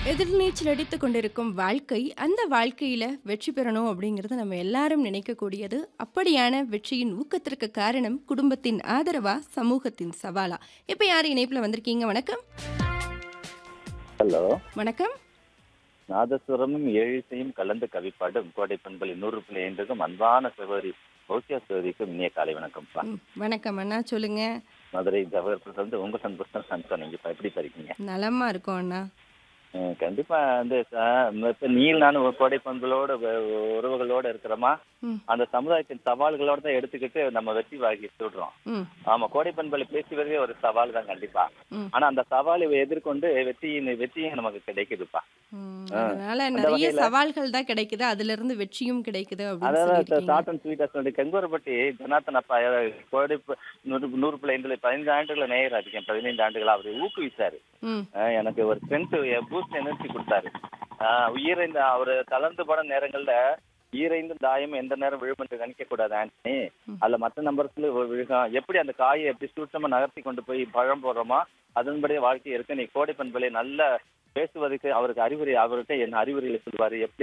எதிர்நீச்சல் அடித்துக் கொண்டிருக்கும் வாழ்க்கை அந்த வாழ்க்கையில வெற்றி பெறணும் அப்படிங்கிறது நம்ம எல்லாரும் நினைக்கக்கூடியது அப்படியான வெற்றியின் ஊக்கத்திற்கு காரணம் குடும்பத்தின் ஆதரவா சமூகத்தின் சவாலா இப்ப யார் இணைப்புல வந்திருக்கீங்க வணக்கம் ஹலோ வணக்கம் நாதஸ்வரமும் ஏழிசையும் கலந்து கவிப்பாடும் கோடை பண்பலி நூறு புள்ளி ஐந்துக்கும் அன்பான சகோதரி பௌத்தியா சகோதரிக்கும் இனிய காலை வணக்கம்ப்பா ம், வணக்கம் அண்ணா சொல்லுங்க மதுரை ஜவஹர் வந்து உங்க சந்தோஷம் சந்தோஷம் நீங்க இப்ப எப்படி இருக்கீங்க நலமா இருக்கோம் அண்ணா ம், கண்டிப்பா வந்து ச- இப்ப நீல் நானும் ஒரு கோடை பண்புகளோட வ- உறவுகளோட இருக்கிறோமா ம். அந்த சமுதாயத்தின் சவால்களோட தான் எடுத்துக்கிட்டு நம்ம வெற்றி வாங்கி சொல்றோம் ம் ஆமா கோடை பண்பலை பேசுவதே ஒரு சவால் தான் கண்டிப்பா ம். ஆனா அந்த சவாலை எதிர்கொண்டு வெற்றியின் வெற்றியும் நமக்கு கிடைக்குதுப்பா ம், ஆ. அதனால அந்த நிறைய வகையில- சவால்கள் தான் கிடைக்குது அதுல இருந்து வெற்றியும் கிடைக்குது அப்படின்னு அதாவது சொல்லியிருக்கீங்க ஷார்ட் அண்ட் ஸ்வீட்டா சொல்லி கெங்கூரப்பட்டி ஜனார்த்தன் அப்பா கோடை ப- நூறு நூறு பிள்ளைங்களை பதினைந்து ஆண்டுகளை நேயரா இருக்கேன் பதினைந்து ஆண்டுகளா அவர் ஊக்குவிச்சாரு ம் அஹ் எனக்கு ஒரு ஸ்ட்ரென்த் பூஸ்ட் எனர்ஜி கொடுத்தாரு ஆஹ் ஈரைந்த அவர் தளர்ந்து பட நேரங்கள்ல ஈரைந்து தாயம் எந்த நேரம் விழும் என்று கணிக்க கூடாது ஆண்டனி ம். அதுல மற்ற நம்பர்ஸ்ல விழுகும் எப்படி அந்த காயை எப்படி சூட்சமா நகர்த்தி கொண்டு போய் பழம் போடுறோமோ அதன்படியே வாழ்க்கை இருக்கு நீ கோடை பண்பலை நல்ல பேசுவதற்கு அவருக்கு அறிவுரை அவர்கிட்ட என்ன அறிவுரைகளை சொல்வாரு எப்படி